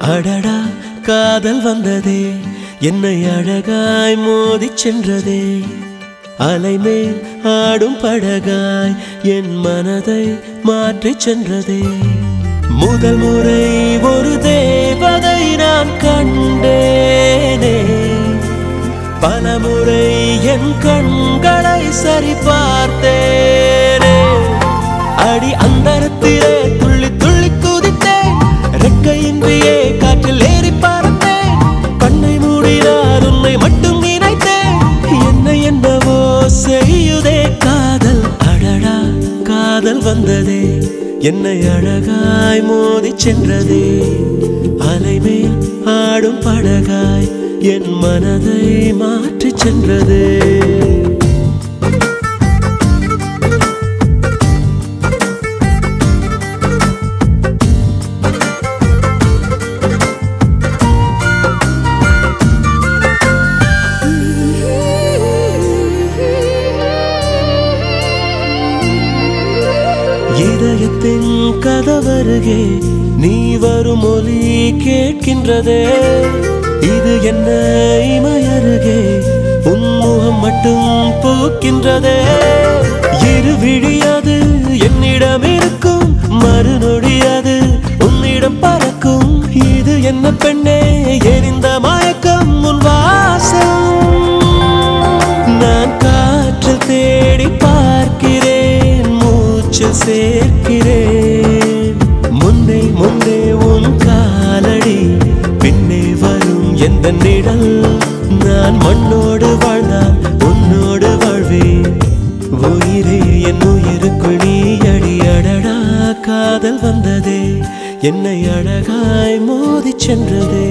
அடடா காதல் வந்ததே என்னை அழகாய் மோதிச் சென்றதே அலைமேல் ஆடும் படகாய் என் மனதை மாற்றிச் சென்றதே முதல் முறை ஒரு தேவதை நான் கண்டேனே பலமுறை என் கண்களை சரி பார்த்தேனே அடி அந்தரத்திலே துள்ளி துள்ளி குதித்தேன் ரெக்கையின்றியே காற்றில் ஏறி பறந்தேன் கண்ணை மூடினால் உன்னை மட்டும் நினைத்தேன் என்ன என்னவோ செய்யுதே காதல் அடடா காதல் வந்ததே என்னை அழகாய் மோதிச் சென்றதே அலைமேல் ஆடும் படகாய் என் மனதை மாற்றிச் சென்றதே இதயத்தின் கதவருகே நீ வரும் ஒலி கேட்கின்றதே இது என்ன இமையருகே உன்முகம் மட்டும் பூக்கின்றதே இரு விழியாது என்னிடம் இருக்கும் மறுநொடியாது உன்னிடம் பறக்கும் இது என்ன பெண்ணே எரிந்த மயக்கம் உன் வாசம் நான் காற்றில் தேடி பார்க்கிறேன் மூச்சு சேர்க்கிறேன் முன்னே முன்னே உன் காலடி பின்னே வரும் எந்த நிழல் நான் மண்ணோடு வாழ்ந்தால் உன்னோடு வாழ்வேன் உயிரே என் உயிருக்குள் நீ அடி அடடா காதல் வந்ததே என்னை அழகாய் மோதிச் சென்றதே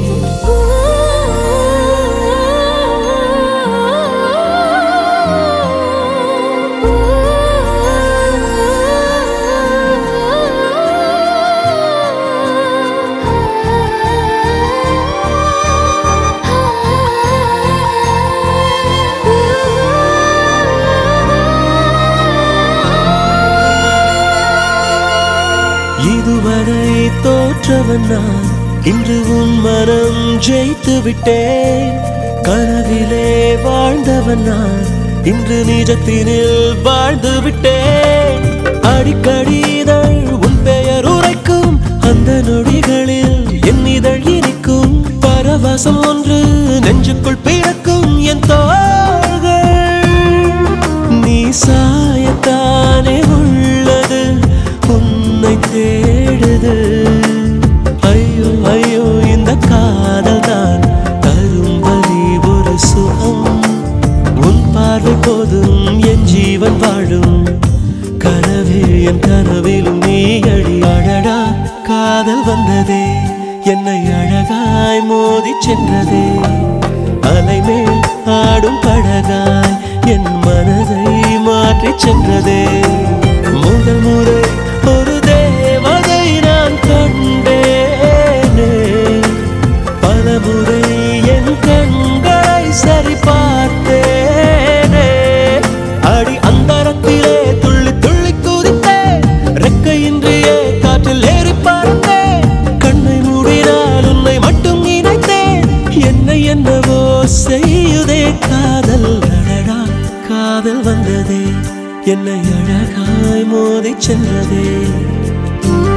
இதுவரை தோற்றவன் நான் இன்று உன் மனம் ஜெயித்து விட்டேன் கனவிலே வாழ்ந்தவன் நான் இன்று நிஜத்தினில் வாழ்ந்து விட்டேன் அடிக்கடி இதழ் உன் பெயர் உரைக்கும் அந்த நொடிகளில் என் இதழ் இனிக்கும் பரவசம் ஒன்று நெஞ்சுக்குள் பிறக்கும் என் தோள்கள் நீ சாயத்தானே உள்ளது உன்னை தேடுது ஐயோ ஐயோ இந்த காதல் தான் தரும் வழி ஒரு சுகம் உன் பார்வை போதும் என் ஜீவன் வாழும் கனவே என் கனவிலும் நீ அடி அடடா காதல் வந்ததே என்னை அழகாய் மோதிச் சென்றதே அலைமேல் ஆடும் படகாய் என் மனதை மாற்றிச் சென்றதே முதல் முறை ஒரு தேவதை நான் கண்டேனே பலமுறை என் கண்களை சரி பார்த்தேனே அடி அந்தரத்திலே துள்ளி துள்ளி குதித்தேன் ரெக்கையின்றியே காற்றில் ஏறி பறந்தேன் கண்ணை மூடினால் உன்னை மட்டும் நினைத்தேன் என்னை என்னவோ செய்யுதே காதல் அடடா காதல் வந்ததே என்னை அழகாய் மோதிச் சென்றதே